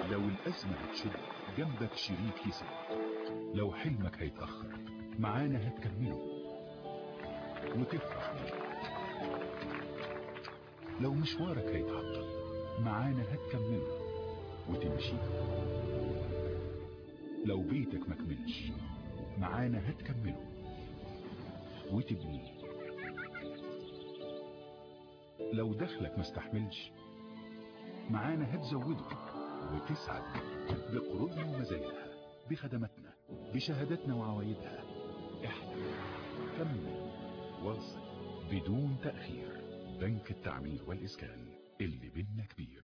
لو الأزمة هتشد جنبك شريك يسد لو حلمك هيتأخر معانا هتكمله وتفرح بيه لو مشوارك هيتعطل معانا هتكمله وتمشيه لو بيتك مكملش معانا هتكمله وتبنيه لو دخلك مستحملش معانا هتزوده وتسعد بقروضنا ومزاياها بخدماتنا بشهاداتنا وعوايدها احلم كمل واصل بدون تأخير بنك التعمير والإسكان اللي بينا كبير